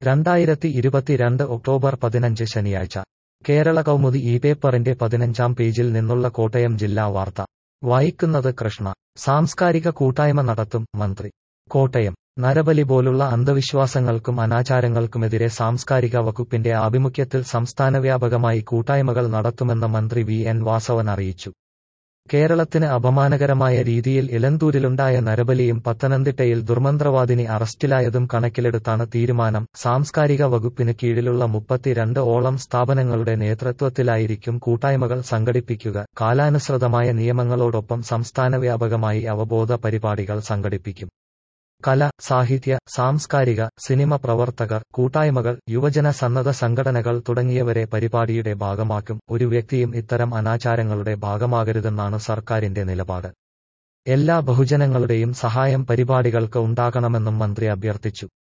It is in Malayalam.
രണ്ടായിരത്തി ഇരുപത്തിരണ്ട് ഒക്ടോബർ പതിനഞ്ച് ശനിയാഴ്ച കേരള കൗമുദി ഈ പേപ്പറിന്റെ പതിനഞ്ചാം പേജിൽ നിന്നുള്ള കോട്ടയം ജില്ലാ വാർത്ത വായിക്കുന്നത് കൃഷ്ണ സാംസ്കാരിക കൂട്ടായ്മ നടത്തും മന്ത്രി കോട്ടയം നരബലി പോലുള്ള അന്ധവിശ്വാസങ്ങൾക്കും അനാചാരങ്ങൾക്കുമെതിരെ സാംസ്കാരിക വകുപ്പിന്റെ ആഭിമുഖ്യത്തിൽ സംസ്ഥാനവ്യാപകമായി കൂട്ടായ്മകൾ നടത്തുമെന്ന് മന്ത്രി വി എൻ വാസവൻ അറിയിച്ചു കേരളത്തിന് അപമാനകരമായ രീതിയിൽ ഇലന്തൂരിലുണ്ടായ നരബലിയും പത്തനംതിട്ടയിൽ ദുർമന്ത്രവാദിനി അറസ്റ്റിലായതും കണക്കിലെടുത്താണ് തീരുമാനം സാംസ്കാരിക വകുപ്പിന് കീഴിലുള്ള മുപ്പത്തിരണ്ട് ഓളം സ്ഥാപനങ്ങളുടെ നേതൃത്വത്തിലായിരിക്കും കൂട്ടായ്മകൾ സംഘടിപ്പിക്കുക കാലാനുസൃതമായ നിയമങ്ങളോടൊപ്പം സംസ്ഥാനവ്യാപകമായി അവബോധ പരിപാടികൾ സംഘടിപ്പിക്കും കല സാഹിത്യ സാംസ്കാരിക സിനിമ പ്രവർത്തകർ കൂട്ടായ്മകൾ യുവജന സന്നദ്ധ സംഘടനകൾ തുടങ്ങിയവരെ പരിപാടിയുടെ ഭാഗമാക്കും ഒരു വ്യക്തിയും ഇത്തരം അനാചാരങ്ങളുടെ ഭാഗമാകരുതെന്നാണ് സർക്കാരിന്റെ നിലപാട് എല്ലാ ബഹുജനങ്ങളുടെയും സഹായം പരിപാടികൾക്ക് ഉണ്ടാകണമെന്നും മന്ത്രി അഭ്യർത്ഥിച്ചു